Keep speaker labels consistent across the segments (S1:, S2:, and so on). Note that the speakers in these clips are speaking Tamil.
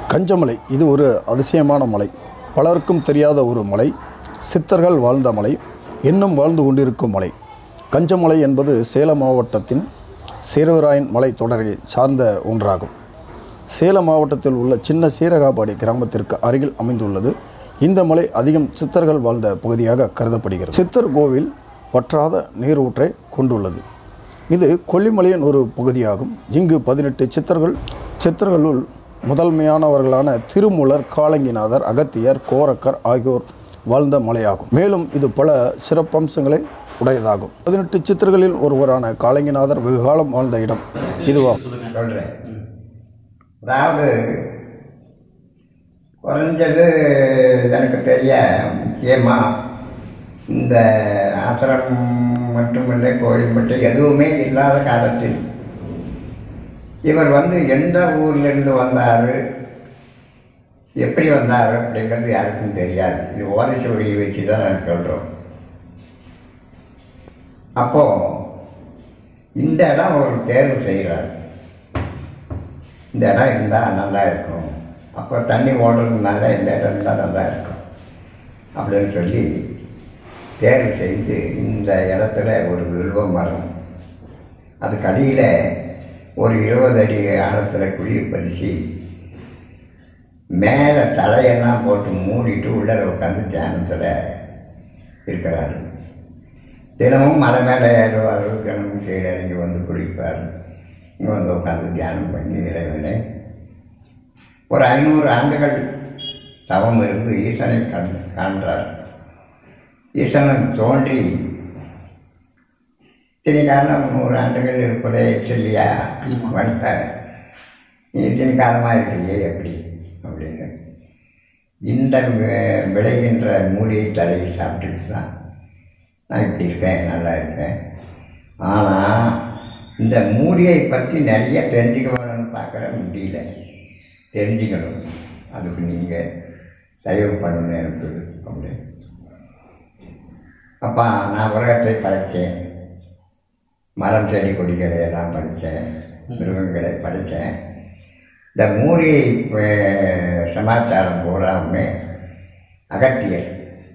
S1: கஞ்சமலை இது ஒரு அதிசயமான மலை பலருக்கும் தெரியாத ஒரு மலை சித்தர்கள் வாழ்ந்த மலை இன்னும் வாழ்ந்து கொண்டிருக்கும் மலை கஞ்சமலை என்பது சேலம் மாவட்டத்தின் சேரவராயன் மலை தொடரை சார்ந்த ஒன்றாகும் சேலம் மாவட்டத்தில் உள்ள சின்ன சீரகாபாடி கிராமத்திற்கு அருகில் அமைந்துள்ளது இந்த மலை அதிகம் சித்தர்கள் வாழ்ந்த பகுதியாக கருதப்படுகிறது சித்தர் கோவில் வற்றாத நீரூற்றை கொண்டுள்ளது இது கொல்லிமலையின் ஒரு பகுதியாகும் இங்கு பதினெட்டு சித்தர்கள் சித்தர்களுள் முதன்மையானவர்களான திருமூலர் காலங்கிநாதர் அகத்தியர் கோரக்கர் ஆகியோர் வாழ்ந்த மலையாகும் மேலும் இது பல சிறப்பம்சங்களை உடையதாகும் பதினெட்டு சித்தர்களில் ஒருவரான காலங்கிநாதர் வெகுகாலம் வாழ்ந்த இடம் இதுவாகும்
S2: சொல்கிறேன் அதாவது குறைஞ்சது எனக்கு தெரிய முக்கியமாக இந்த ஆசிரமம் மட்டுமில்லை கோயில் மட்டும் எதுவுமே இல்லாத காலத்தில் இவர் வந்து எந்த ஊர்லேருந்து வந்தார் எப்படி வந்தார் அப்படிங்கிறது யாருக்கும் தெரியாது இது ஓலைச்சுவடியை வச்சு தான் நான் சொல்கிறோம் அப்போ இந்த இடம் ஒரு தேர்வு செய்கிறார் இந்த இடம் இருந்தால் நல்லா இருக்கும் அப்போ தண்ணி ஓடுறதுனால இந்த இடம் இருந்தால் நல்லா இருக்கும் அப்படின்னு சொல்லி தேர்வு செய்து இந்த இடத்துல ஒரு வில்வ மரம் அதுக்கு அடியில் ஒரு இருபது அடி ஆழத்தில் குழி பறிச்சு மேலே தலையெல்லாம் போட்டு மூடிட்டு உள்ளே உட்காந்து தியானத்தில் இருக்கிறாரு தினமும் மலை மேலே ஏறுவார் தினமும் கீழே இறங்கி வந்து குளிப்பார் இங்கே வந்து உட்காந்து தியானம் பண்ணி இறைவனை ஒரு ஐநூறு ஆண்டுகள் தவம் இருந்து ஈசனை கண் காண்றார் ஈசனன் தோன்றி இத்தனை காலம் நூறு ஆண்டுகள் இருப்பதே சொல்லியா வந்தார் நீ இத்தனை காலமாக இருக்கிறியே எப்படி அப்படின்னு இந்த வி- விளைகின்ற மூலிகை தலையை சாப்பிட்டுட்டு தான் நான் இப்படி இருக்கேன் நல்லா இருக்கேன் ஆனால் இந்த மூலிகை பற்றி நிறைய தெரிஞ்சுக்க வேணும்னு பார்க்குற முடியல தெரிஞ்சுக்கணும் அதுக்கு நீங்கள் தயவு பண்ணணும் எனக்கு அப்படின்னு அப்பா நான் உலகத்தை படைத்தேன் மரம் செடி கொடிகளை எல்லாம் படித்தேன் மிருகங்களை படித்தேன் இந்த மூலிகை அஹ், சமாச்சாரம் பூராவுமே அகத்தியர்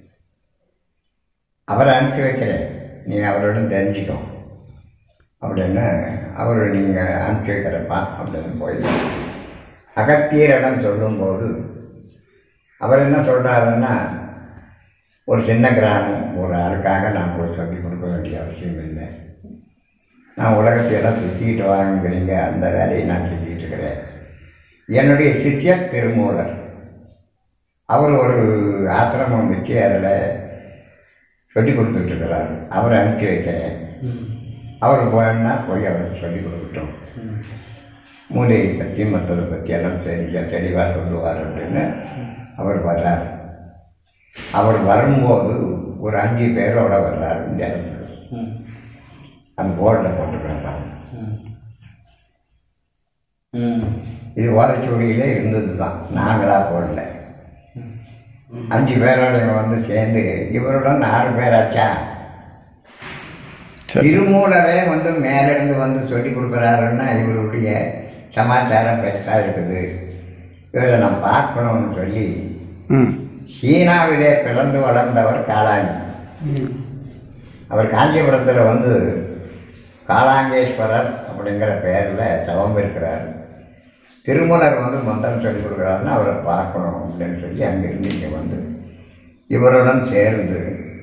S2: அவரை அனுப்பி வைக்கிறேன் நீ அவரோட தெரிஞ்சுக்கோ அப்படின்னு அவர் நீங்கள் அனுப்பி வைக்கிறப்பா அப்படின்னு போய் அகத்தியரிடம் சொல்லும்போது அவர் என்ன சொல்கிறாருன்னா ஒரு சின்ன கிராமம் ஒரு ஆளுக்காக நான் போய் சொல்லிக் கொடுக்க வேண்டிய அவசியம் இல்லை நான் உலகத்தையெல்லாம் சுற்றிக்கிட்டு வாங்குறீங்க அந்த வேலையை நான் செஞ்சுக்கிட்டு இருக்கிறேன் என்னுடைய சிஷ்யர் திருமூலர் அவர் ஒரு ஆசிரமம் வச்சு அதில் சொல்லி கொடுத்துட்ருக்கிறார் அவரை அனுப்பி வைக்கிறேன் அவர் போனா போய் அவருக்கு சொல்லி கொடுக்கட்டும் மூலிகை பற்றி மற்றதை பற்றி எல்லாம் தெரிஞ்ச தெளிவாக சொல்லுவார் அப்படின்னு அவர் வர்றார் அவர் வரும்போது ஒரு அஞ்சு பேரோட வர்றார் இந்த இடத்துல அந்த போர்டில் போட்டுக்கிறாங்க இது ஓலைச்சுவடியிலே இருந்தது தான் நாங்களாக போடல அஞ்சு பேரோட இவன் வந்து சேர்ந்து இவருடன் ஆறு பேராச்சா
S1: சரி.
S2: திருமூலரே வந்து மேலிருந்து வந்து சொல்லி கொடுக்குறாருன்னா இவருடைய சமாச்சாரம் பெருசாக இருக்குது இவரை நான் பார்க்கணும்னு சொல்லி
S1: ம்
S2: சீனாவிலே பிறந்து வளர்ந்தவர் காளாங்கி அவர் காஞ்சிபுரத்தில் வந்து காளாங்கேஸ்வரர் அப்படிங்கிற பெயரில் தவம் இருக்கிறார் திருமலர் வந்து மந்திரம் சொல்லிக் கொடுக்குறாருன்னா அவரை பார்க்கணும் அப்படின்னு சொல்லி அங்கிருந்து இங்கே வந்து இவருடன் சேர்ந்து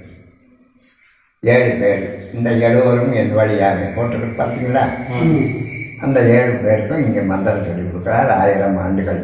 S2: ஏழு பேர் இந்த எழுவரும் என் வழியாக போட்டுருக்கு பார்த்தீங்களா அந்த ஏழு பேருக்கும் இங்கே மந்திரம் சொல்லிக் கொடுக்குறார் ஆயிரம் ஆண்டுகள்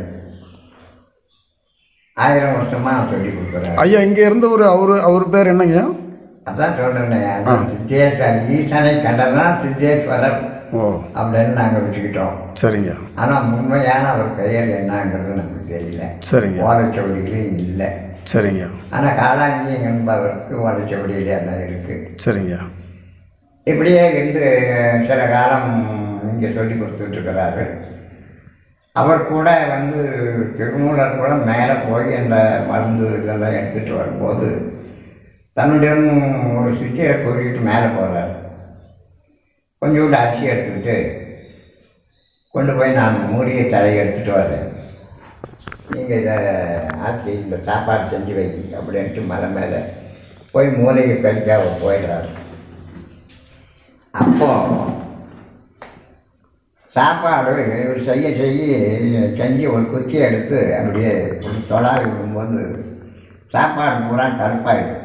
S2: ஆயிரம் வருஷமாக சொல்லிக் கொடுக்குறாரு
S1: ஐயா இங்கே இருந்தவர் அவர் அவர் பேர் என்னங்க
S2: அதான் சொல்கிறேன் சித்தேஸ்வர் ஈசனை கண்டதான் சித்தேஸ்வரர்
S1: ஓ
S2: அப்படின்னு நாங்கள் வச்சுக்கிட்டோம்
S1: சரிங்க
S2: ஆனால் உண்மையான அவர் பெயர் என்னங்கிறது நமக்கு தெரியல
S1: சரிங்க
S2: ஓலைச்சுவடியிலையும் இல்லை
S1: சரிங்க
S2: ஆனால் காளாங்கி என்பவருக்கு ஓலைச்சுவடியில் எல்லாம் இருக்குது
S1: சரிங்க
S2: இப்படியே இருந்து சில காலம் இங்கே சொல்லி கொடுத்துட்டு இருக்கிறாரு அவர் கூட வந்து திருமூலர் கூட மேலே போய் அந்த மருந்து இதெல்லாம் எடுத்துகிட்டு வரும்போது தன்னுடன் ஒரு சித்திரை கூறிட்டு மேலே போகிறார் கொஞ்சோண்டு அரிசி எடுத்துக்கிட்டு கொண்டு போய் நான் மூலிகை தலையை எடுத்துகிட்டு வரேன் நீங்கள் இதை ஆக்கி இந்த சாப்பாடு செஞ்சு வை அப்படின்ட்டு மலை மேலே போய் மூலிகை கழிக்க அவர் போயிடுறாரு அப்போ சாப்பாடு இவர் செய்ய செய்ய செஞ்சு ஒரு குச்சி எடுத்து அப்படியே ஒரு தொடாவி விடும்போது சாப்பாடு பூரா கருப்பாயிடும்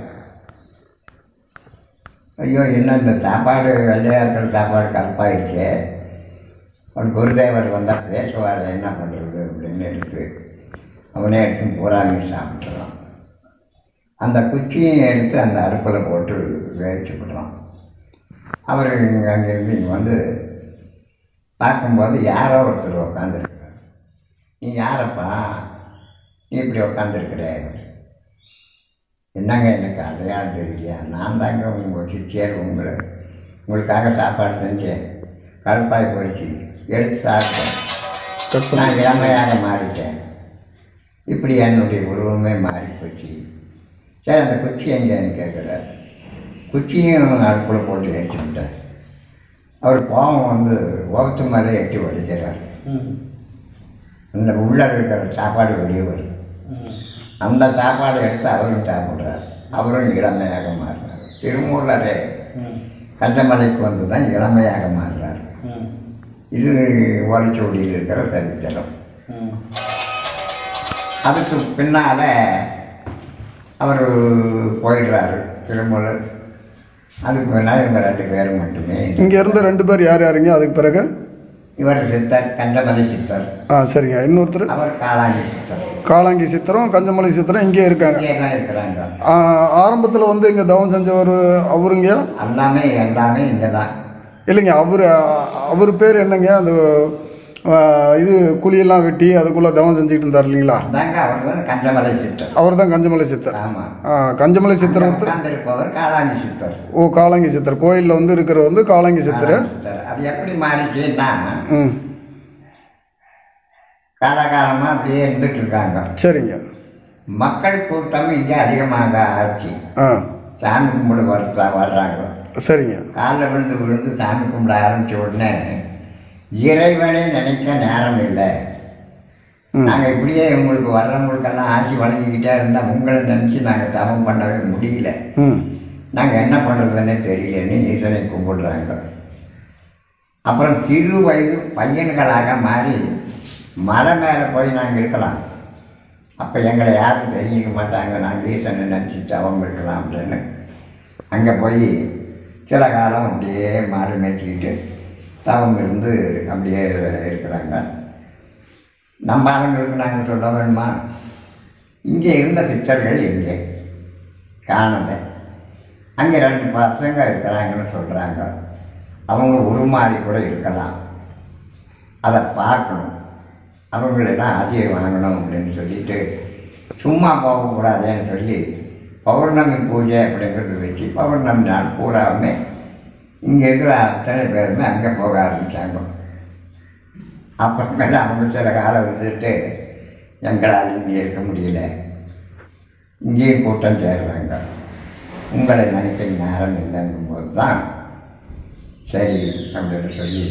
S2: ஐயோ என்ன இந்த சாப்பாடு வெள்ளையாக இருக்கிற சாப்பாடு கருப்பாயிடுச்சே ஒரு குருதேவர் வந்தால் பேசுவார் என்ன பண்ணுறது அப்படின்னு எடுத்து அவனே எடுத்து பூராவையும் சாப்பிட்றான் அந்த குச்சியும் எடுத்து அந்த அடுப்பில் போட்டு வேவிச்சு விடுறான் அவர் அங்கேருந்து இங்கே வந்து பார்க்கும்போது யாரோ ஒருத்தர் உட்காந்துருக்கிறார் நீ யாரப்பா நீ இப்படி உட்காந்துருக்கிற என்னங்க எனக்கு அடையாளம் தெரியலையா நான் தாங்க உங்கள் சிச்சியர் உங்களை உங்களுக்காக சாப்பாடு செஞ்சேன் கருப்பாய் போயிடுச்சு எடுத்து சாப்பிட்டேன்
S1: கட் பண்ணி
S2: நான் இளமையாக மாறிட்டேன் இப்படி என்னுடைய உருவமே மாறி போச்சு சரி அந்த குச்சி எங்கேன்னு கேட்குறாரு குச்சியும் அடுப்பில் போட்டு ஏற்றி விட்டார் அவர் கோபம் வந்து ஓகத்து மேலே எட்டி வடிக்கிறார் அந்த உள்ளே இருக்கிற சாப்பாடு வெளியே வருது அந்த சாப்பாடை எடுத்து அவரும் சாப்பிட்றார் அவரும் இளமையாக மாறுறார் திருமூலரே கஞ்சமலைக்கு வந்து தான் இளமையாக மாறுறார் இது ஓலைச்சுவடியில் இருக்கிற சரித்திரம் அதுக்கு பின்னால் அவர் போயிடுறாரு திருமூலர் அதுக்கு பின்னால் இவங்க ரெண்டு பேரும் மட்டுமே
S1: இங்கே இருந்த ரெண்டு பேர் யார் யாருங்க அதுக்கு பிறகு
S2: இவர் சித்தர் கஞ்சமலை சித்தர்
S1: ஆ சரிங்க இன்னொருத்தர்
S2: அவர் காளாங்கி சித்தர்
S1: காளாங்கி சித்திரம் கஞ்சமலை சித்திரம் இங்கே இருக்காங்க
S2: இங்கே தான் இருக்கிறாங்க
S1: ஆரம்பத்தில் வந்து இங்கே தவம் செஞ்சவர் அவருங்க
S2: எல்லாமே எல்லாமே இங்கே தான்
S1: இல்லைங்க அவர் அவர் பேர் என்னங்க அந்த ஆ, இது குழியெல்லாம் வெட்டி அதுக்குள்ளே தவம் செஞ்சுக்கிட்டு இருந்தார் இல்லைங்களா
S2: அதாங்க அவர் வந்து கஞ்சமலை சித்தர்
S1: அவர் தான் கஞ்சமலை சித்தர்
S2: ஆமாம்
S1: ஆ, கஞ்சமலை சித்தர் வந்து
S2: உட்கார்ந்திருப்பவர் காளாங்கி சித்தர்
S1: ஓ காளாங்கி சித்தர் கோயிலில் வந்து இருக்கிற வந்து காளாங்கி சித்தர்
S2: காளாங்கி சித்தர் அது எப்படி மாறிச்சுன்னா
S1: ம்
S2: காலகாலமாக அப்படியே இருந்துட்டு இருக்காங்க
S1: சரிங்க
S2: மக்கள் கூட்டம் இங்கே அதிகமாக ஆச்சு
S1: ஆ
S2: சாமி கும்பிட வரத்தா வர்றாங்க
S1: சரிங்க
S2: காலில் விழுந்து விழுந்து சாமி கும்பிட ஆரம்பிச்ச உடனே இறைவனை நினைக்க நேரம் இல்லை
S1: ம்
S2: நாங்கள் இப்படியே உங்களுக்கு வர்றவங்களுக்கெல்லாம் ஆட்சி வழங்கிக்கிட்டே இருந்தால் உங்களை நினச்சி நாங்கள் தவம் பண்ணவே முடியல
S1: ம்
S2: நாங்கள் என்ன பண்ணுறதுன்னே தெரியலன்னு ஈசனை கும்பிடுறாங்க அப்புறம் சிறு வயது பையன்களாக மாறி மலை மேலே போய் நாங்கள் இருக்கலாம் அப்போ எங்களை யாரும் தெரிஞ்சிக்க மாட்டாங்க நாங்கள் ஈசனை நினச்சி தவம் இருக்கலாம் அப்படின்னு அங்கே போய் சில காலம் அப்படியே மாடு மேய்ச்சிக்கிட்டு தவம் இருந்து அப்படியே இருக்கிறாங்க நம்ம ஆளுங்களுக்கு நாங்கள் சொல்ல வேணுமா இங்கே இருந்த சித்தர்கள் எங்கே காணலை அங்கே ரெண்டு பசங்க இருக்கிறாங்கன்னு சொல்கிறாங்க அவங்க உருமாறி கூட இருக்கலாம் அதை பார்க்கணும் அவங்களெல்லாம் ஆசையை வாங்கணும் அப்படின்னு சொல்லிட்டு சும்மா போகக்கூடாதுன்னு சொல்லி பௌர்ணமி பூஜை அப்படிங்கிறது வச்சு பௌர்ணமி நாள் பூராவுமே இங்கே இருக்கிற அத்தனை பேருமே அங்கே போக ஆரம்பித்தாங்க அப்புறமேல அவங்க சில காலம் இருந்துட்டு எங்களால் இங்கே இருக்க முடியல இங்கேயும் கூட்டம் சேர்றாங்க உங்களை நினைக்க நேரம் இல்லைங்கும் போது தான் சரி அப்படின்னு சொல்லி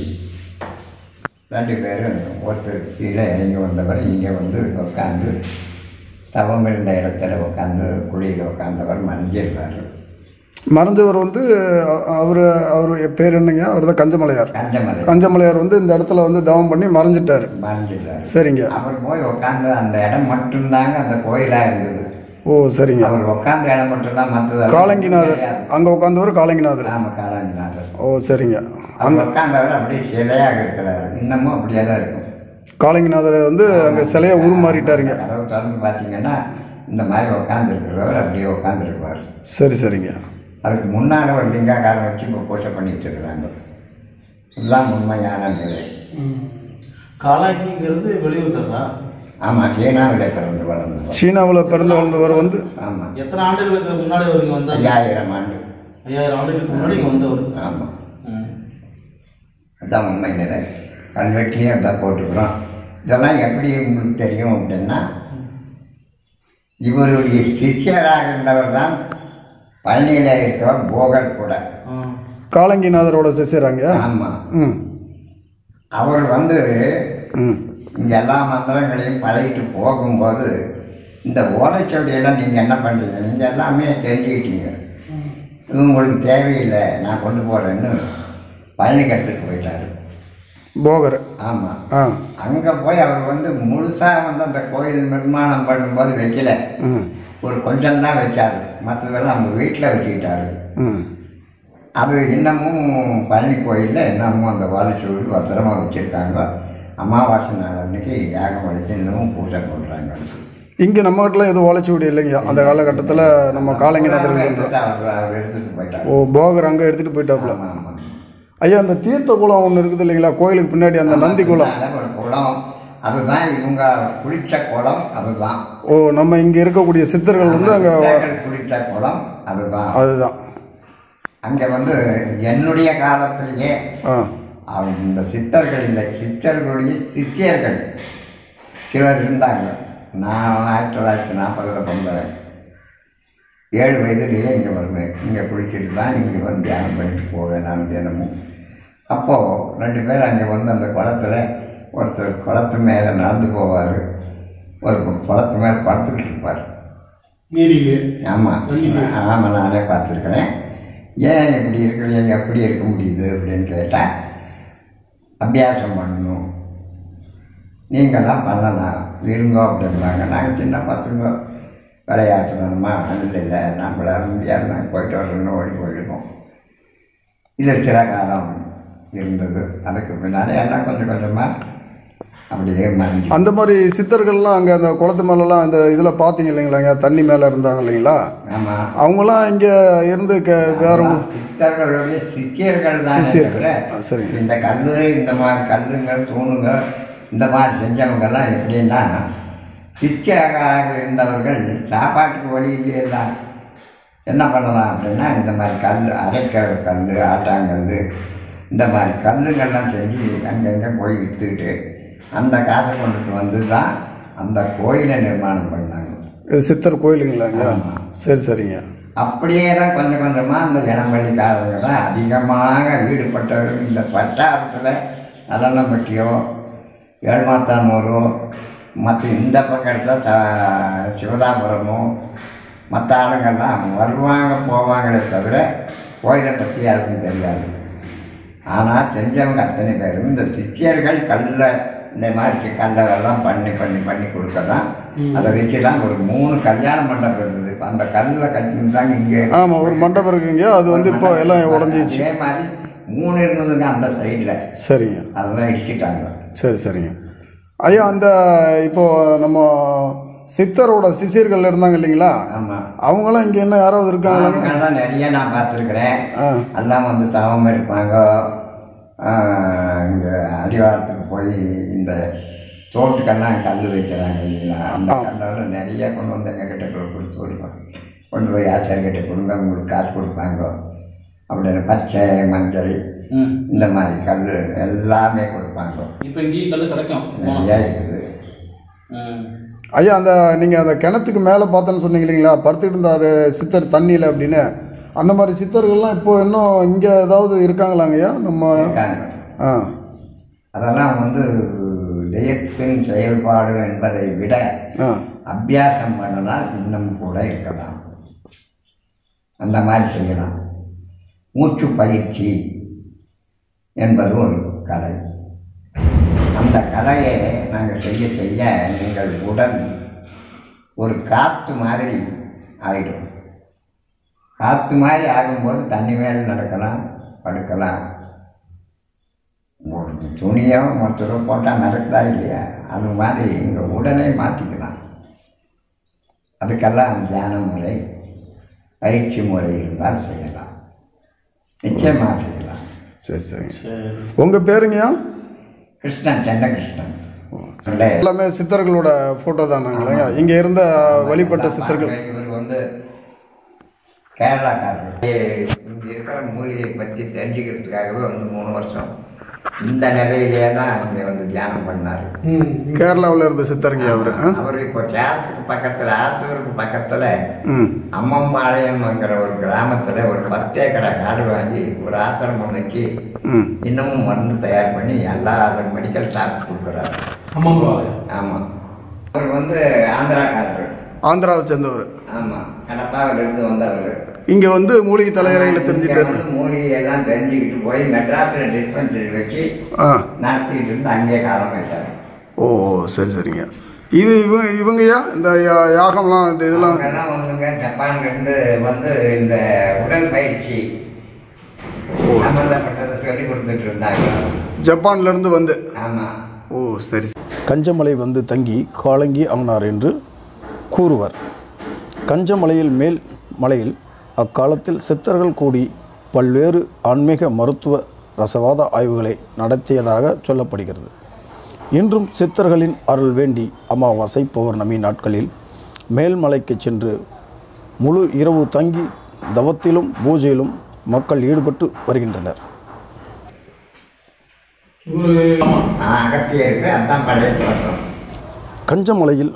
S2: ரெண்டு பேரும் ஒருத்தர் கீழே இறங்கி வந்தவர் இங்கே வந்து உட்காந்து தவம் இருந்த இடத்துல உட்காந்து குழியில் உட்காந்தவர் மறைஞ்சிருக்காரு
S1: மறைஞ்சவர் வந்து அவர் அவர் பேர் என்னங்க அவர் தான் கஞ்சமலையார்
S2: கஞ்சமலை
S1: கஞ்சமலையார் வந்து இந்த இடத்துல வந்து தவம் பண்ணி மறைஞ்சிட்டாரு
S2: மறைஞ்சிட்டாரு
S1: சரிங்க
S2: அவர் போய் உட்காந்து அந்த இடம் மட்டும்தாங்க அந்த கோயிலாக இருந்தது
S1: ஓ சரிங்க
S2: அவர் உட்காந்த இடம் மட்டும்தான் மற்றது
S1: காலங்கிநாதர் அங்கே உட்காந்தவர் காலங்கிநாதர்
S2: ராம காலங்கிநாதர்
S1: ஓ சரிங்க
S2: அவர் உட்காந்தவர் அப்படியே சிலையாக இருக்கிறாரு இன்னமும் அப்படியே தான் இருக்கும்
S1: காலங்கிநாதர் வந்து அங்கே சிலையை உருமாறிட்டாருங்க
S2: கதவு திறந்து பார்த்தீங்கன்னா இந்த மாதிரி உட்காந்துருக்கிறவர் அப்படியே உட்காந்துருப்பார்
S1: சரி சரிங்க
S2: அதுக்கு முன்னால் ஒரு லிங்காக்காரம் வச்சு இப்போ பூஜை பண்ணிட்டு இருக்கிறாங்க இதுதான் உண்மையான நிலை
S3: காலாங்கிங்கிறது வெளியூர் தானா
S2: ஆமாம் சீனாவில் பிறந்து வளர்ந்தவர்
S1: சீனாவில் பிறந்து வளர்ந்தவர் வந்து
S2: ஆமாம்
S3: எத்தனை ஆண்டுகளுக்கு முன்னாடி அவர் இங்கே வந்தாங்க
S2: ஐயாயிரம் ஆண்டு
S3: ஐயாயிரம் ஆண்டுகளுக்கு முன்னாடி இங்கே வந்தவர்
S2: ஆமாம்
S3: ம்.
S2: அதுதான் உண்மை நிலை கல்வெட்டிலையும் அதான் போட்டுக்கிறோம் இதெல்லாம் எப்படி உங்களுக்கு தெரியும் அப்படின்னா இவருடைய சிஷ்யராக இருந்தவர் தான் பழனியில் இருக்கிறவர் போகர் கூட
S3: ஆ.
S1: காலங்கிநாதரோட சிசிறாங்க
S2: ஆமாம்
S1: ம்
S2: அவர் வந்து
S1: ம்
S2: இங்கே எல்லா மந்திரங்களையும் பழகிட்டு போகும்போது இந்த ஓலைச்சுவடியெல்லாம் நீங்கள் என்ன பண்ணுறீங்க நீங்கள் எல்லாமே தெரிஞ்சுக்கிட்டீங்க இது உங்களுக்கு தேவையில்லை நான் கொண்டு போகிறேன்னு பழனி கட்டுக்கு போயிட்டாரு
S1: போகர்
S2: ஆமாம்
S1: ஆ
S2: அங்கே போய் அவர் வந்து முழுசாக வந்து அந்த கோயில் நிர்மாணம் பண்ணும்போது வைக்கல
S1: ம்
S2: ஒரு கொஞ்சம் தான் வச்சாரு மற்றதெல்லாம் அவங்க வீட்டில் வச்சுக்கிட்டாரு
S1: ம்
S2: அது இன்னமும் பழனி கோயிலில் இன்னமும் அந்த வாழைச்சூடு பத்திரமா வச்சுருக்காங்க அமாவாசை நாள் அன்னைக்கு யாகம் வச்சு இன்னமும் பூஜை பண்ணுறாங்க
S1: இங்கே நம்ம கிட்டலாம் எதுவும் ஓலைச்சுவடி இல்லைங்க அந்த காலகட்டத்தில் நம்ம காலங்கிநாதர் வந்து
S2: அவர் அவர் எடுத்துட்டு போயிட்டார்
S1: ஓ போகர் அங்கே எடுத்துகிட்டு போயிட்டாப்புல
S2: ஆமா, ஆமா.
S1: ஐயா அந்த தீர்த்த குளம் ஒன்று இருக்குது இல்லைங்களா கோயிலுக்கு பின்னாடி அந்த நந்தி குளம்
S2: அதனால ஒரு குளம் அதுதான் இவங்க குளிச்ச குளம் அதுதான்
S1: ஓ நம்ம இங்கே இருக்கக்கூடிய சித்தர்கள் வந்து அங்கே
S2: சித்தர்கள் குளிச்ச குளம் அதுதான்
S1: அதுதான்
S2: அங்கே வந்து என்னுடைய காலத்திலேயே
S1: ஆ
S2: அவங்க இந்த சித்தர்கள் இல்லை சித்தர்களுடைய சித்தியர்கள் சிலர் இருந்தாங்க நான் ஆயிரத்தி தொள்ளாயிரத்தி நாற்பதில் பிறந்தவன் ஏழு வயதுலேயே இங்கே வருவேன் இங்கே குளிச்சுட்டு தான் இங்கே வந்து தியானம் பண்ணிட்டு போவேன் நான் தினமும் அப்போது ரெண்டு பேர் அங்கே வந்து அந்த குளத்துல ஒருத்தர் குளத்து மேலே நடந்து போவார் ஒரு குளத்து மேலே படுத்துக்கிட்டு இருப்பார்
S3: நீரிலே
S2: ஆமாம் ஆமாம் நானே பார்த்துருக்குறேன் ஏன் இப்படி இருக்கிறீங்க எப்படி இருக்க முடியுது அப்படின்னு கேட்டால் அபியாசம் பண்ணணும் நீங்கள்லாம் பண்ணலாம் இருங்க அப்படின்னாங்க நாங்கள் சின்ன பசங்க விளையாட்டுறோமா அதில் இல்லை நம்மளால முடியாது நாங்கள் போயிட்டு வரணும்னு ஓடி போயிடுவோம் இது சில காலம் இருந்தது அதுக்கு பின்னாடி எல்லாம் கொஞ்சம் கொஞ்சமாக அப்படியே மறைஞ்சு
S1: அந்த மாதிரி சித்தர்கள்லாம் அங்கே அந்த குளத்து மேலெல்லாம் அந்த இதில் பார்த்தீங்க இல்லைங்களாங்க தண்ணி மேலே இருந்தாங்க இல்லைங்களா
S2: ஆமாம்
S1: அவங்களாம் இங்கே இருந்து க வேற ஊ-
S2: சித்தர்களுடைய சித்தியர்கள் தான்
S1: சிஷ்யர்கள். ஆ, சரிங்க.
S2: இந்த கல்லு இந்த மாதிரி கல்லுங்கள் தூணுங்கள் இந்த மாதிரி செஞ்சவங்கெல்லாம் எப்படின்னா சித்தியராக இருந்தவர்கள் சாப்பாட்டுக்கு வழி இல்லையெல்லாம் என்ன பண்ணலாம் அப்படின்னா இந்த மாதிரி கல் அரைக்கிற கல் ஆட்டாங்கல் இந்த மாதிரி கல்லுங்கள்லாம் செஞ்சு அங்கங்கே போய் விற்றுக்கிட்டு அந்த காசை கொண்டுட்டு வந்து தான் அந்த கோயிலை நிர்மாணம் பண்ணாங்க
S1: இது சித்தர் கோயிலுங்களாங்க
S2: ஆமா.
S1: சரி சரிங்க
S2: அப்படியே தான் கொஞ்சம் கொஞ்சமாக அந்த ஜனவழிக்காரங்க தான் அதிகமாக ஈடுபட்டவர்கள் இந்த வட்டாரத்தில் நல்லம்பட்டியோ ஏழ்மாத்தானூரோ மற்ற இந்த பக்கத்தில் த சிவதாபுரமோ மற்ற ஆளுங்கள்லாம் வருவாங்க போவாங்களே தவிர கோயிலை பற்றி யாருக்கும் தெரியாது ஆனால் தெரிஞ்சவங்க அத்தனை பேரும் இந்த சித்தியர்கள் கல்ல இந்த மாதிரி கல்லெல்லாம் பண்ணி பண்ணி பண்ணி கொடுக்கதான் அதை வச்சு தான் ஒரு மூணு கல்யாண மண்டபம் இருந்தது இப்ப அந்த கல்லில் கட்டிருந்தாங்க இங்கே
S1: ஆமாம் ஒரு மண்டபம் இருக்குங்க அது வந்து இப்போ எல்லாம் உடஞ்சிச்சு
S2: அதே மாதிரி மூணு இருந்ததுங்க அந்த சைடில்
S1: சரிங்க
S2: அதெல்லாம் இடிச்சிட்டாங்க
S1: சரி சரிங்க ஐயா அந்த இப்போ நம்ம சித்தரோட சிஷியர்கள் இருந்தாங்க இல்லைங்களா
S2: ஆமாம்
S1: அவங்களாம் இங்கே என்ன யாராவது இருக்காங்களாங்க
S2: தான் நிறைய நான் பார்த்துருக்குறேன்
S1: ஆ
S2: எல்லாம் வந்து தவம் இருப்பாங்க இங்கே அடிவாரத்துக்கு போய் இந்த தோட்டுக்கெல்லாம் கல் வைக்கிறாங்க இல்லைங்களா அந்த
S1: ஆ.
S2: கல்லெல்லாம் நிறைய கொண்டு வந்து எங்கள் கிட்ட கொடு- கொடுத்து விடுவாங்க கொண்டு போய் ஆச்சாரிக்கிட்ட கொடுங்க உங்களுக்கு காசு கொடுப்பாங்க அப்படின்னு பச்சை மஞ்சள்
S3: ம்
S2: இந்த மாதிரி கல் எல்லாமே கொடுப்பாங்க
S3: இப்போ இங்கேயும் கல் கிடைக்கும்
S2: நிறையா இருக்குது
S3: ம்
S1: ஐயா அந்த நீங்கள் அந்த கிணத்துக்கு மேலே பார்த்தேன்னு சொன்னீங்க இல்லைங்களா படுத்துக்கிட்டு இருந்தார் சித்தர் தண்ணியில் அப்படின்னு அந்த மாதிரி சித்தர்கள்லாம் இப்போ இன்னும் இங்கே ஏதாவது இருக்காங்களாங்க ஐயா நம்ம
S2: இருக்காங்க
S1: ஆ
S2: அதெல்லாம் வந்து தெய்வத்தின் செயல்பாடு என்பதை விட
S1: ஆ
S2: அபியாசம் பண்ணதால் இன்னும் கூட இருக்கலாம் அந்த மாதிரி செய்யலாம் மூச்சு பயிற்சி என்பது ஒரு கலை அந்த கலையை நாங்கள் செய்ய செய்ய எங்கள் உடல் ஒரு காற்று மாதிரி ஆயிடும் காற்று மாதிரி ஆகும்போது தண்ணி மேலே நடக்கலாம் படுக்கலாம் ஒரு துணியோ மொத்தரோ போட்டால் நடக்குதா இல்லையா அது மாதிரி எங்கள் உடலை மாற்றிக்கலாம் அதுக்கெல்லாம் தியான முறை பயிற்சி முறை இருந்தால் செய்யலாம் நிச்சயமாக செய்யலாம்
S1: சரி சரிங்க
S3: சரி
S1: உங்கள் பேருங்கய்யா
S2: கிருஷ்ணன் சென்ன கிருஷ்ணன் இல்லை.
S1: எல்லாமே சித்தர்களோட ஃபோட்டோ தானாங்களேங்க இங்கே இருந்த வழிபட்ட சித்தர்கள்
S2: இவர் வந்து கேரளாக்காரர் இங்கே இருக்கிற மூலிகை பற்றி தெரிஞ்சுக்கிறதுக்காகவே வந்து மூணு வருஷம் இந்த நிலையிலே தான் இங்கே வந்து தியானம் பண்ணார்
S3: ம்
S1: கேரளாவில் இருந்த சித்தருங்க அவர்
S2: அவர் இப்போ சேலத்துக்கு பக்கத்தில் ஆத்தூருக்கு பக்கத்தில்
S1: ம்
S2: அம்மம்பாளையம்ங்கிற ஒரு கிராமத்தில் ஒரு பத்து ஏக்கரை காடு வாங்கி ஒரு ஆத்திரம் வச்சு
S1: ம்
S2: இன்னமும் மருந்து தயார் பண்ணி எல்லா மெடிக்கல் ஷாப் கொடுக்குறாரு
S3: ஆமாங்களா
S2: ஆமாம் அவர் வந்து ஆந்திராக்காரர்
S1: ஆந்திராவை சேர்ந்தவர்
S2: ஆமாம் கடப்பாவிலிருந்து வந்தவர்
S1: இங்கே வந்து மூலிகை தலையறையில்
S2: இங்க
S1: தெரிஞ்சுட்டு
S2: வந்து மூலிகை எல்லாம் தெரிஞ்சுக்கிட்டு போய் மெட்ராஸில் டிஸ்பென்சரி வச்சு
S1: ஆ
S2: நடத்திக்கிட்டு இருந்து அங்கேயே காலம் வச்சார்
S1: ஓ சரி சரிங்க இது இவங்க இவங்கயா இந்த யா- யாகம்லாம் இந்த இதெல்லாம்
S2: அவங்கெல்லாம் வந்துங்க ஜப்பான்லேருந்து வந்து இந்த உடற்பயிற்சி சம்மந்தப்பட்டதை சொல்லி கொடுத்துட்டு இருந்தாங்க
S1: ஜப்பான்ல இருந்து வந்து
S2: ஆமாம்
S1: ஓ சரி கஞ்சமலை வந்து தங்கி காலங்கி ஆனார் என்று கூறுவர் கஞ்சமலையில் மேல் மலையில் அக்காலத்தில் சித்தர்கள் கூடி பல்வேறு ஆன்மீக மருத்துவ ரசவாத ஆய்வுகளை நடத்தியதாக சொல்லப்படுகிறது இன்றும் சித்தர்களின் அருள் வேண்டி அமாவாசை பௌர்ணமி நாட்களில் மேல்மலைக்கு சென்று முழு இரவு தங்கி தவத்திலும் பூஜையிலும் மக்கள் ஈடுபட்டு வருகின்றனர்
S3: இவரு ஆமா
S2: நான் அகத்தியருக்கு அதான் பழைய தோற்றம்
S1: கஞ்சமலையில்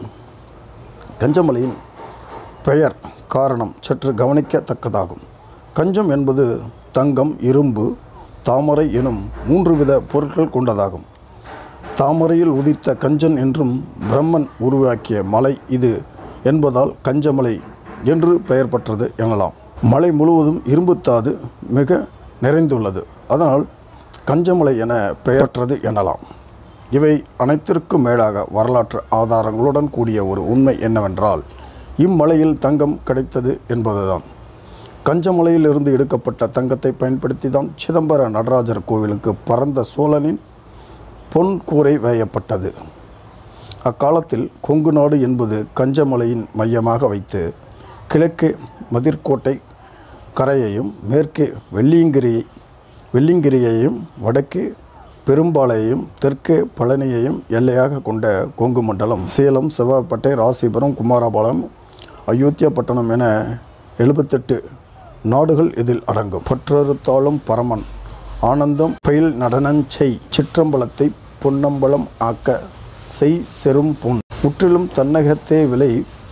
S1: கஞ்சமலையின் பெயர் காரணம் சற்று கவனிக்கத்தக்கதாகும் கஞ்சம் என்பது தங்கம் இரும்பு தாமரை எனும் மூன்று வித பொருட்கள் கொண்டதாகும் தாமரையில் உதித்த கஞ்சன் என்றும் பிரம்மன் உருவாக்கிய மலை இது என்பதால் கஞ்சமலை என்று பெயர் பெற்றது எனலாம் மலை முழுவதும் இரும்புத்தாது மிக நிறைந்துள்ளது அதனால் கஞ்சமலை என பெயர் பெற்றது எனலாம் இவை அனைத்திற்கும் மேலாக வரலாற்று ஆதாரங்களுடன் கூடிய ஒரு உண்மை என்னவென்றால் இம்மலையில் தங்கம் கிடைத்தது என்பதுதான் கஞ்சமலையிலிருந்து எடுக்கப்பட்ட தங்கத்தை பயன்படுத்தி தான் சிதம்பர நடராஜர் கோவிலுக்கு பரந்த சோழனின் பொன் கூரை வேயப்பட்டது அக்காலத்தில் கொங்கு நாடு என்பது கஞ்சமலையின் மையமாக வைத்து கிழக்கே மதிர்கோட்டை கரையையும் மேற்கே வெள்ளியங்கிரி வெள்ளிங்கிரியையும் வடக்கே பெரும்பாலையையும் தெற்கே பழனியையும் எல்லையாக கொண்ட கொங்கு மண்டலம் சேலம் செவ்வாப்பேட்டை ராசிபுரம் குமாரபாளையம் அயோத்தியாப்பட்டினம் என எழுபத்தெட்டு நாடுகள் இதில் அடங்கும் பற்றறுத்தாளும் பரமன் ஆனந்தம் பயில் நடனஞ்செய் சிற்றம்பலத்தை பொன்னம்பலம் ஆக்க செய் செரும் பொன் முற்றிலும் தன்னகத்தே விலை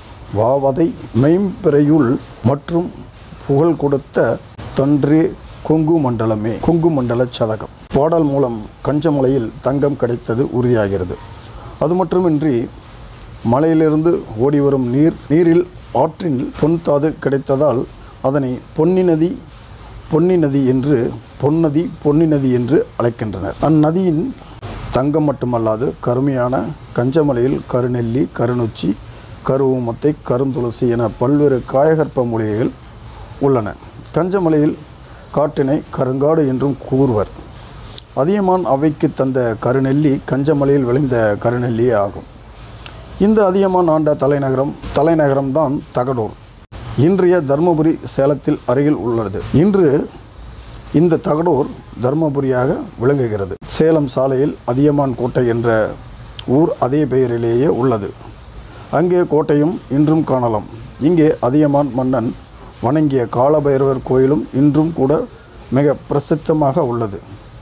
S1: வாவதை மெய்ம்பிறையுள் மற்றும் புகழ் கொடுத்த தன்றே கொங்கு மண்டலமே கொங்கு மண்டல சதகம் பாடல் மூலம் கஞ்சமலையில் தங்கம் கிடைத்தது உறுதியாகிறது அது மட்டுமின்றி மலையிலிருந்து ஓடி வரும் நீர் நீரில் ஆற்றில் பொன்தாது கிடைத்ததால் அதனை பொன்னி நதி பொன்னி நதி என்று பொன்னதி பொன்னி நதி என்று அழைக்கின்றனர் அந்நதியின் தங்கம் மட்டுமல்லாது கருமையான கஞ்சமலையில் கருநெல்லி கருநொச்சி கருவூமத்தை கருந்துளசி என பல்வேறு காயகற்ப மூலிகைகள் உள்ளன கஞ்சமலையில் காட்டினை கருங்காடு என்றும் கூறுவர் அதியமான் அவைக்கு தந்த கருநெல்லி கஞ்சமலையில் விளைந்த கருநெல்லியே ஆகும் இந்த அதியமான் ஆண்ட தலைநகரம் தலைநகரம்தான் தகடூர் இன்றைய தர்மபுரி சேலத்தில் அருகில் உள்ளது இன்று இந்த தகடூர் தர்மபுரியாக விளங்குகிறது சேலம் சாலையில் அதியமான் கோட்டை என்ற ஊர் அதே பெயரிலேயே உள்ளது அங்கே கோட்டையும் இன்றும் காணலாம் இங்கே அதியமான் மன்னன் வணங்கிய காலபைரவர் கோயிலும் இன்றும் கூட மிக பிரசித்தமாக உள்ளது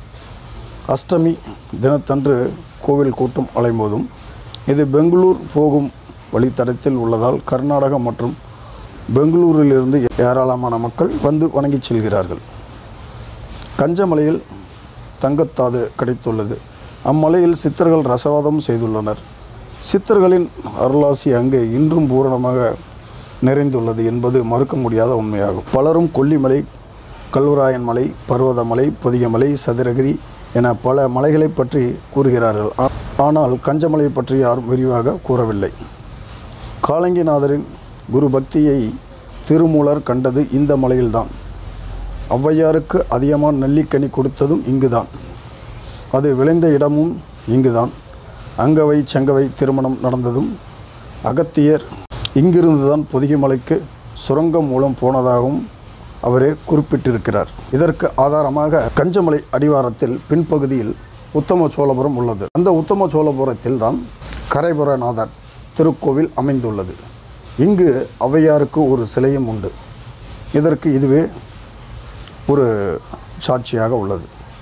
S1: அஷ்டமி தினத்தன்று கோவில் கூட்டம் அலைமோதும் இது பெங்களூர் போகும் வழித்தடத்தில் உள்ளதால் கர்நாடகம் மற்றும் பெங்களூரிலிருந்து ஏராளமான மக்கள் வந்து வணங்கிச் செல்கிறார்கள் கஞ்சமலையில் தங்கத்தாது கிடைத்துள்ளது அம்மலையில் சித்தர்கள் ரசவாதம் செய்துள்ளனர் சித்தர்களின் அருளாசி அங்கே இன்றும் பூரணமாக நிறைந்துள்ளது என்பது மறுக்க முடியாத உண்மையாகும் பலரும் கொல்லிமலை கல்வராயன் மலை பர்வதமலை பொதியமலை சதுரகிரி என பல மலைகளை பற்றி கூறுகிறார்கள் ஆ- ஆனால் கஞ்சமலை பற்றி யாரும் விரிவாக கூறவில்லை காலங்கிநாதரின் குரு பக்தியை திருமூலர் கண்டது இந்த மலையில்தான் ஔவையாருக்கு அதிகமான நெல்லிக்கனி கொடுத்ததும் இங்குதான் அது விளைந்த இடமும் இங்குதான் அங்கவை செங்கவை திருமணம் நடந்ததும் அகத்தியர் இங்கிருந்துதான் பொதிகைமலைக்கு சுரங்கம் மூலம் போனதாகவும் அவரே குறிப்பிட்டிருக்கிறார் இதற்கு ஆதாரமாக கஞ்சமலை அடிவாரத்தில் பின்பகுதியில் உத்தம சோழபுரம் உள்ளது அந்த உத்தம சோழபுரத்தில் தான் கரைபுரநாதர் திருக்கோவில் அமைந்துள்ளது இங்கு ஔவையாருக்கு ஒரு சிலையும் உண்டு இதற்கு இதுவே ஒரு சாட்சியாக உள்ளது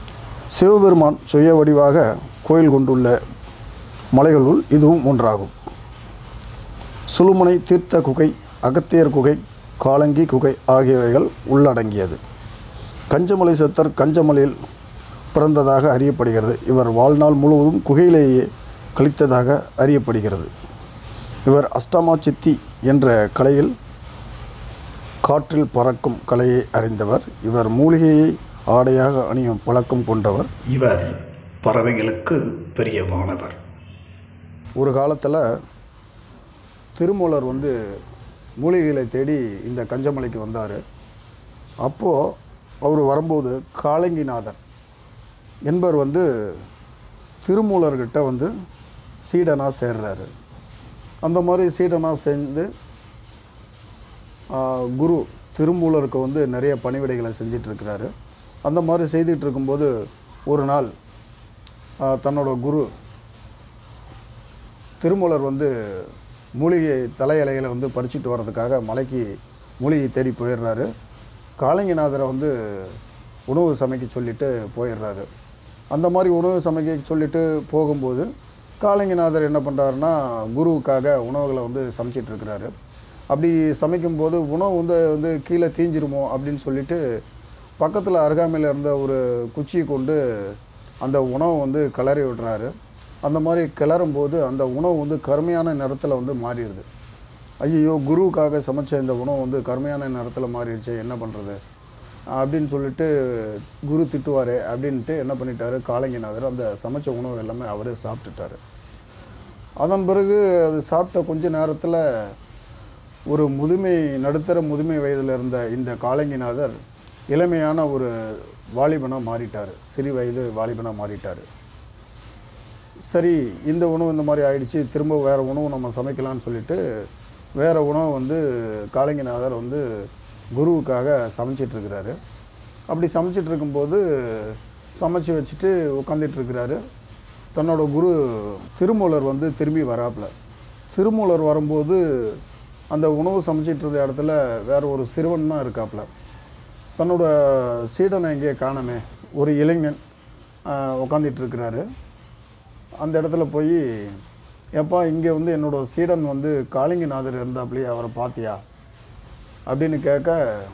S1: சிவபெருமான் சுய வடிவாக கோயில் கொண்டுள்ள மலைகளுள் இதுவும் ஒன்றாகும் சுழுமுனை தீர்த்த குகை அகத்தியர் குகை காலங்கி குகை ஆகியவைகள் உள்ளடங்கியது கஞ்சமலை சித்தர் கஞ்சமலையில் பிறந்ததாக அறியப்படுகிறது இவர் வாழ்நாள் முழுவதும் குகையிலேயே கழித்ததாக அறியப்படுகிறது இவர் அஷ்டமா சித்தி என்ற கலையில் காற்றில் பறக்கும் கலையை அறிந்தவர் இவர் மூலிகையை ஆடையாக அணியும் பழக்கம் கொண்டவர் இவர் பறவைகளுக்கு பெரியவானவர் ஒரு காலத்தில் திருமூலர் வந்து மூலிகைகளை தேடி இந்த கஞ்சமலைக்கு வந்தார் அப்போது அவர் வரும்போது காலங்கிநாதர் என்பவர் வந்து திருமூலர்கிட்ட வந்து சீடனாக சேர்றாரு அந்த மாதிரி சீடனாக சேர்ந்து ஆ, குரு திருமூலருக்கு வந்து நிறைய பணிவிடைகளை செஞ்சிட்ருக்கிறாரு அந்த மாதிரி செய்துட்டு இருக்கும்போது ஒரு நாள் ஆ, தன்னோட குரு திருமூலர் வந்து மூலிகை தலை இலைகளை வந்து பறிச்சுட்டு வர்றதுக்காக மலைக்கு மூலிகை தேடி போயிடுறாரு காளிங்கநாதரை வந்து உணவு சமைக்க சொல்லிட்டு போயிடுறாரு அந்த மாதிரி உணவு சமைக்க சொல்லிட்டு போகும்போது காளிங்கநாதர் என்ன பண்ணுறாருன்னா குருவுக்காக உணவுகளை வந்து சமைச்சிட்டு இருக்கிறாரு அப்படி சமைக்கும்போது உணவு வந்து வந்து கீழே தீஞ்சிருமோ அப்படின்னு சொல்லிட்டு பக்கத்தில் அருகாமையில் இருந்த ஒரு குச்சியை கொண்டு அந்த உணவை வந்து கிளறி விடுறாரு அந்த மாதிரி கிளறும்போது அந்த உணவு வந்து கருமையான நிறத்தில் வந்து மாறிடுது ஐயோ குருவுக்காக சமைச்ச இந்த உணவு வந்து கருமையான நிறத்தில் மாறிடுச்சு என்ன பண்ணுறது அப்படின்னு சொல்லிட்டு குரு திட்டுவார் அப்படின்ட்டு என்ன பண்ணிட்டாரு காலங்கிநாதர் அந்த சமைச்ச உணவு எல்லாமே அவரே சாப்பிட்டுட்டாரு அதன் பிறகு அது சாப்பிட்ட கொஞ்ச நேரத்தில் ஒரு முதுமை நடுத்தர முதுமை வயதில் இருந்த இந்த காலங்கிநாதர் இளமையான ஒரு வாலிபனாக மாறிட்டார் சிறு வயது வாலிபனாக மாறிட்டார் சரி இந்த உணவு இந்த மாதிரி ஆயிடுச்சு திரும்ப வேறு உணவு நம்ம சமைக்கலாம்னு சொல்லிட்டு வேறு உணவு வந்து காலங்கிநாதர் வந்து குருவுக்காக சமைச்சிட்டு இருக்கிறாரு அப்படி சமைச்சிட்டு இருக்கும்போது சமைச்சு வச்சுட்டு உட்காந்துட்டு இருக்கிறாரு தன்னோட குரு திருமூலர் வந்து திரும்பி வராப்புல திருமூலர் வரும்போது அந்த உணவு சமைச்சிட்டு இருந்த இடத்துல வேற ஒரு சிறுவன் தான் இருக்காப்புல தன்னோட சீடனை எங்கேயே காணமே ஒரு இளைஞன் உட்காந்துட்டு இருக்கிறாரு அந்த இடத்துல போய் எப்பா இங்கே வந்து என்னோட சீடன் வந்து காளிங்கநாதர் இருந்தாப்லையே அவரை பார்த்தியா அப்படின்னு கேட்க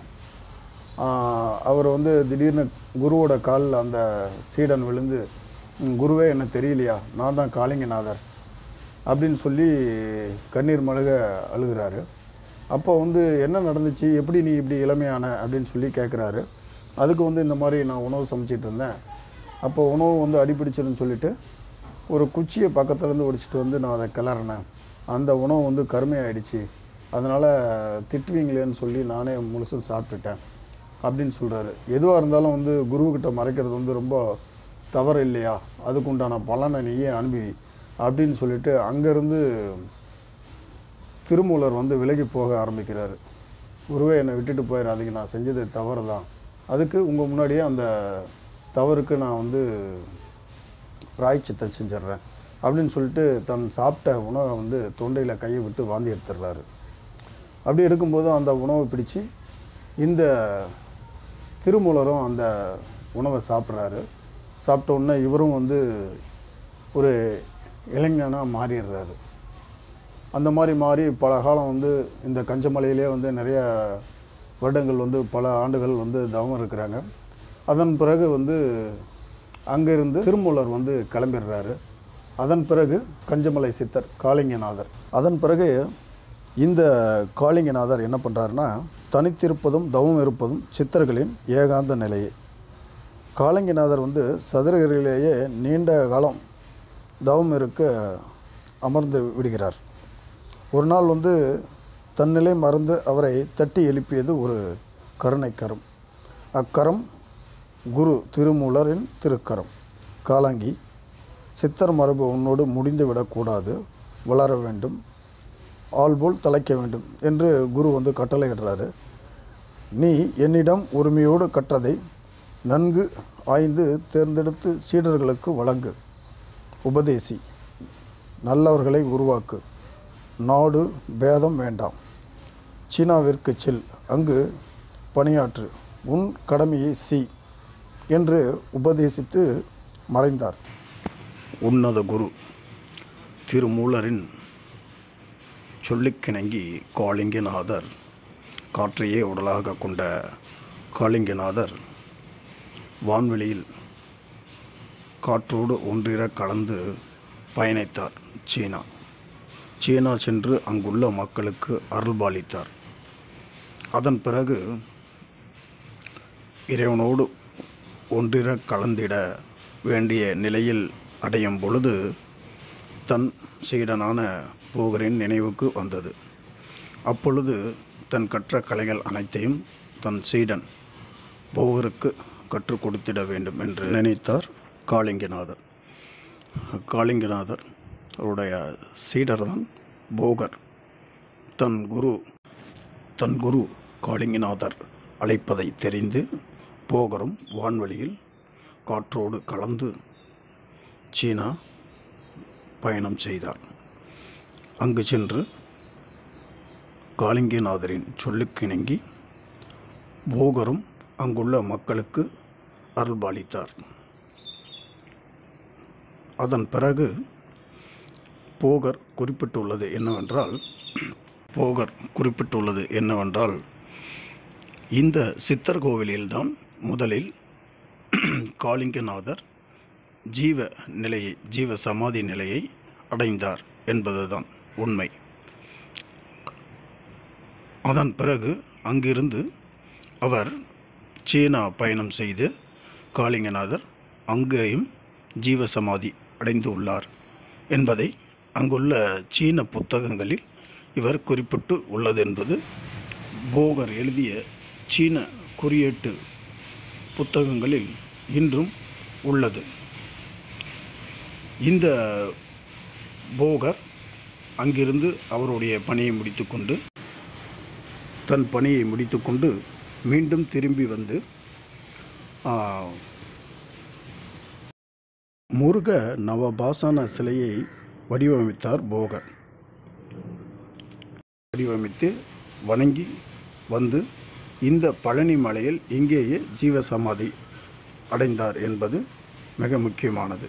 S1: ஆஹ், அவர் வந்து திடீர்னு குருவோட காலில் அந்த சீடன் விழுந்து "ம், குருவே என்ன தெரியலையா நான் தான் காளிங்கநாதர் அப்படின்னு சொல்லி கண்ணீர் மழுக அழுகிறாரு அப்போ வந்து என்ன நடந்துச்சு எப்படி நீ இப்படி இளமையான அப்படின்னு சொல்லி கேட்குறாரு அதுக்கு வந்து இந்த மாதிரி நான் உணவு சமைச்சிட்டு இருந்தேன் அப்போ உணவு வந்து அடிப்பிடிச்சிருன்னு சொல்லிட்டு ஒரு குச்சியை பக்கத்துலேருந்து ஒடிச்சிட்டு வந்து நான் அதை கிளறினேன் அந்த உணவு வந்து கருமையாயிடுச்சு அதனால் திட்டுவீங்களேன்னு சொல்லி நானே முழுசும் சாப்பிட்டுட்டேன் அப்படின்னு சொல்கிறாரு எதுவாக இருந்தாலும் வந்து குருவுக்கிட்ட மறைக்கிறது வந்து ரொம்ப தவறு இல்லையா அதுக்கு உண்டான பலனை நீயே அனுபவி அப்படின்னு சொல்லிட்டு அங்கேருந்து திருமூலர் வந்து விலகி போக ஆரம்பிக்கிறாரு குருவே என்னை விட்டுட்டு போயிடாதீங்க நான் செஞ்சது தவறு தான் அதுக்கு உங்கள் முன்னாடியே அந்த தவறுக்கு நான் வந்து பிராய்ச்சித்தை செஞ்சிடுறேன் அப்படின்னு சொல்லிட்டு தன் சாப்பிட்ட உணவை வந்து தொண்டையில் கையை விட்டு வாந்தி எடுத்துடுறாரு அப்படி எடுக்கும்போது அந்த உணவை பிடிச்சு இந்த திருமூலரும் அந்த உணவை சாப்பிட்றாரு சாப்பிட்ட உடனே இவரும் வந்து ஒரு இளைஞனாக மாறிடுறாரு அந்த மாதிரி மாறி பல காலம் வந்து இந்த கஞ்சமலையிலே வந்து நிறைய வருடங்கள் வந்து பல ஆண்டுகள் வந்து தவம் இருக்கிறாங்க அதன் பிறகு வந்து அங்கிருந்து திருமூலர் வந்து கிளம்பிடுறாரு அதன் பிறகு கஞ்சமலை சித்தர் காளிங்கநாதர் அதன் பிறகு இந்த காளிங்கநாதர் என்ன பண்ணுறாருன்னா தனித்திருப்பதும் தவம் இருப்பதும் சித்தர்களின் ஏகாந்த நிலையே காளிங்கநாதர் வந்து சதுரகிரியிலேயே நீண்ட காலம் தவம் இருக்க அமர்ந்து விடுகிறார் ஒரு நாள் வந்து தன்னிலை மறந்து அவரை தட்டி எழுப்பியது ஒரு கருணைக்கரம் அக்கரம் குரு திருமூலரின் திருக்கரம் காலாங்கி சித்தர் மரபு உன்னோடு முடிந்து விடக்கூடாது வளர வேண்டும் ஆள்போல் தலைக்க வேண்டும் என்று குரு வந்து கட்டளையிடுறாரு நீ என்னிடம் உரிமையோடு கற்றதை நன்கு ஆய்ந்து தேர்ந்தெடுத்து சீடர்களுக்கு வழங்கு உபதேசி நல்லவர்களை உருவாக்கு நாடு பேதம் வேண்டாம் சீனாவிற்கு செல் அங்கு பணியாற்று உன் கடமையை செய் என்று உபதேசித்து மறைந்தார் உன்னத குரு திருமூலரின் சொல்லிக்கிணங்கி காளிங்கநாதர் காற்றையே உடலாக கொண்ட காளிங்கநாதர் வான்வெளியில் காற்றோடு ஒன்றிர கலந்து பயணித்தார் சீனா சீனா சென்று அங்குள்ள மக்களுக்கு அருள்பாலித்தார் அதன் பிறகு இறைவனோடு ஒன்றிர கலந்திட வேண்டிய நிலையில் அடையும் பொழுது தன் சீடனான போகரின் நினைவுக்கு வந்தது அப்பொழுது தன் கற்ற கலைகள் அனைத்தையும் தன் சீடன் போகருக்கு கற்றுக் கொடுத்திட வேண்டும் என்று நினைத்தார் காளிங்கநாதர் காளிங்கநாதர் அவருடைய சீடர் தான் போகர் தன் குரு தன் குரு காளிங்கநாதர் அழைப்பதை தெரிந்து போகரும் வான்வெளியில் காற்றோடு கலந்து சீனா பயணம் செய்தார் அங்கு சென்று காளிங்கநாதரின் சொல்லுக்கிணங்கி போகரும் அங்குள்ள மக்களுக்கு அருள்பாலித்தார் அதன் பிறகு போகர் குறிப்பிட்டுள்ளது என்னவென்றால் போகர் குறிப்பிட்டுள்ளது என்னவென்றால் இந்த சித்தர் கோவிலில்தான் முதலில் காளிங்கநாதர் ஜீவ நிலையை ஜீவ சமாதி நிலையை அடைந்தார் என்பதுதான் உண்மை அதன் பிறகு அங்கிருந்து அவர் சீனா பயணம் செய்து காளிங்கநாதர் அங்கேயும் ஜீவசமாதி அடைந்து உள்ளார் என்பதை அங்குள்ள சீன புத்தகங்களில் இவர் குறிப்பிட்டு உள்ளது என்பது போகர் எழுதிய சீன குறியீட்டு புத்தகங்களில் இன்றும் உள்ளது இந்த போகர் அங்கிருந்து அவருடைய பணியை முடித்துக்கொண்டு தன் பணியை முடித்துக்கொண்டு மீண்டும் திரும்பி வந்து ஆ, முருக நவபாசன சிலையை வடிவமைத்தார் போகர் வடிவமைத்து வணங்கி வந்து இந்த பழனி மலையில் இங்கேயே ஜீவசமாதி அடைந்தார் என்பது மிக முக்கியமானது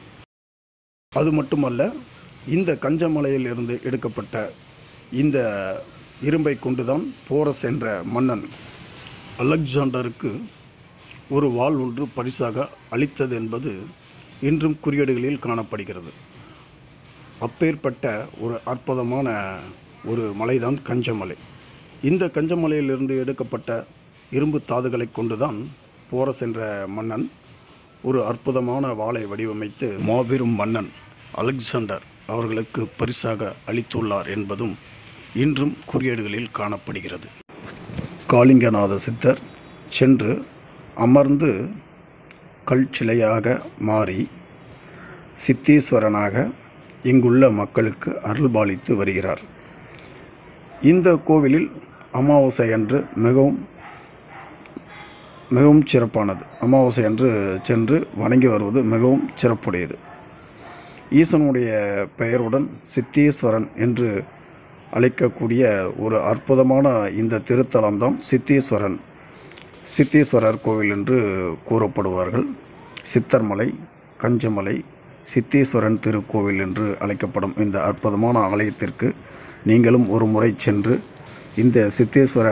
S1: அது மட்டுமல்ல இந்த கஞ்சமலையில் இருந்து எடுக்கப்பட்ட இந்த இரும்பை கொண்டுதான் போரஸ் என்ற மன்னன் அலெக்சாண்டருக்கு ஒரு வாள் ஒன்று பரிசாக அளித்தது என்பது இன்றும் குறியீடுகளில் காணப்படுகிறது அப்பேற்பட்ட ஒரு அற்புதமான ஒரு மலைதான் கஞ்சமலை இந்த கஞ்சமலையிலிருந்து எடுக்கப்பட்ட இரும்பு தாதுகளை கொண்டுதான் போரஸ் என்ற மன்னன் ஒரு அற்புதமான வாளை வடிவமைத்து மாபெரும் மன்னன் அலெக்சாண்டர் அவர்களுக்கு பரிசாக அளித்துள்ளார் என்பதும் இன்றும் குறியீடுகளில் காணப்படுகிறது காளிங்கநாத சித்தர் சென்று அமர்ந்து கல் சிலையாக மாறி சித்தீஸ்வரனாக இங்குள்ள மக்களுக்கு அருள்பாலித்து வருகிறார் இந்த கோவிலில் அமாவாசை அன்று மிகவும் மிகவும் சிறப்பானது அமாவாசை அன்று சென்று வணங்கி வருவது மிகவும் சிறப்புடையது ஈசனுடைய பெயருடன் சித்தீஸ்வரன் என்று அழைக்கக்கூடிய ஒரு அற்புதமான இந்த திருத்தலம்தான் சித்தீஸ்வரன் சித்தீஸ்வரர் கோவில் என்று கூறப்படுவார்கள் சித்தர்மலை கஞ்சமலை சித்தீஸ்வரன் திருக்கோவில் என்று அழைக்கப்படும் இந்த அற்புதமான ஆலயத்திற்கு நீங்களும் ஒரு முறை சென்று இந்த சித்தேஸ்வர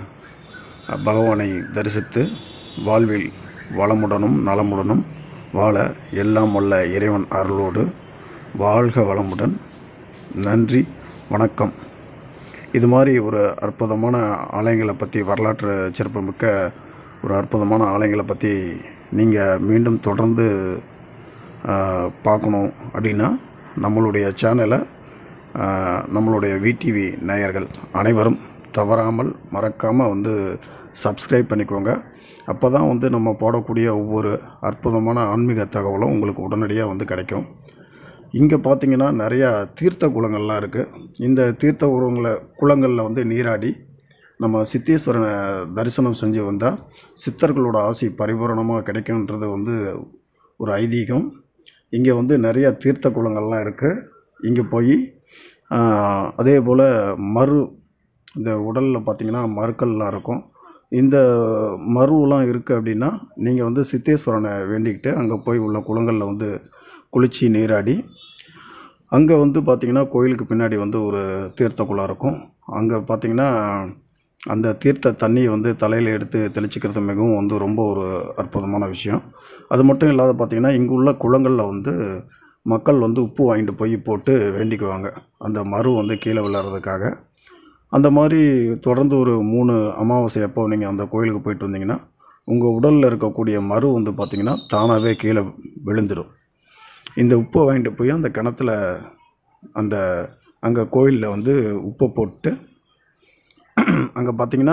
S1: பகவானை தரிசித்து வாழ்வில் வளமுடனும் நலமுடனும் வாழ எல்லாம் வல்ல இறைவன் அருளோடு வாழ்க வளமுடன் நன்றி வணக்கம் இது மாதிரி ஒரு அற்புதமான ஆலயங்களை பற்றி வரலாற்று சிறப்புமிக்க ஒரு அற்புதமான ஆலயங்களை பற்றி நீங்கள் மீண்டும் தொடர்ந்து ஆ, பார்க்கணும் அப்படின்னா நம்மளுடைய சேனலை ஆ, நம்மளுடைய விடிவி நேயர்கள் அனைவரும் தவறாமல் மறக்காமல் வந்து சப்ஸ்கிரைப் பண்ணிக்கோங்க அப்போ தான் வந்து நம்ம போடக்கூடிய ஒவ்வொரு அற்புதமான ஆன்மீக தகவலும் உங்களுக்கு உடனடியாக வந்து கிடைக்கும் இங்கே பார்த்தீங்கன்னா நிறையா தீர்த்த குளங்கள்லாம் இருக்குது இந்த தீர்த்த குளங்களை குளங்களில் வந்து நீராடி நம்ம சித்தீஸ்வரனை தரிசனம் செஞ்சு வந்தால் சித்தர்களோட ஆசி பரிபூரணமாக கிடைக்கும்ன்றது வந்து ஒரு ஐதீகம் இங்கே வந்து நிறைய தீர்த்த குளங்கள்லாம் இருக்குது இங்கே போய் அதே போல் மறு இந்த உடலில் பார்த்திங்கன்னா மறுக்கள்லாம் இருக்கும் இந்த மருவெலாம் இருக்குது அப்படின்னா நீங்கள் வந்து சித்தேஸ்வரனை வேண்டிக்கிட்டு அங்கே போய் உள்ள குளங்களில் வந்து குளித்து நீராடி அங்கே வந்து பார்த்திங்கன்னா கோயிலுக்கு பின்னாடி வந்து ஒரு தீர்த்த குளம் இருக்கும் அங்கே பார்த்திங்கன்னா அந்த தீர்த்த தண்ணியை வந்து தலையில் எடுத்து தெளிச்சிக்கிறது மிகவும் வந்து ரொம்ப ஒரு அற்புதமான விஷயம் அது மட்டும் இல்லாத பார்த்திங்கன்னா இங்கே உள்ள குளங்களில் வந்து மக்கள் வந்து உப்பு வாங்கிட்டு போய் போட்டு வேண்டிக்குவாங்க அந்த மரு வந்து கீழே விழுறதுக்காக அந்த மாதிரி தொடர்ந்து ஒரு மூணு அமாவாசை அப்போ நீங்கள் அந்த கோயிலுக்கு போயிட்டு வந்தீங்கன்னா உங்கள் உடலில் இருக்கக்கூடிய மரு வந்து பார்த்திங்கன்னா தானாகவே கீழே விழுந்துடும் இந்த உப்பை வாங்கிட்டு போய் அந்த கிணத்துல அந்த அங்கே கோயிலில் வந்து உப்பை போட்டு அங்கே பார்த்தீங்கன்னா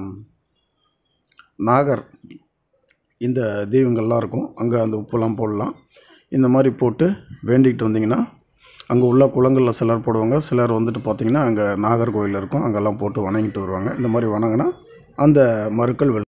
S1: நாகர் இந்த தெய்வங்கள்லாம் இருக்கும் அங்கே அந்த உப்புலாம் போடலாம் இந்த மாதிரி போட்டு வேண்டிக்கிட்டு வந்தீங்கன்னா அங்கே உள்ள குளங்களில் சிலர் போடுவாங்க சிலர் வந்துட்டு பார்த்தீங்கன்னா அங்கே நாகர்கோவில் இருக்கும் அங்கெல்லாம் போட்டு வணங்கிட்டு வருவாங்க இந்த மாதிரி வணங்கினா அந்த மருக்கள் வெல்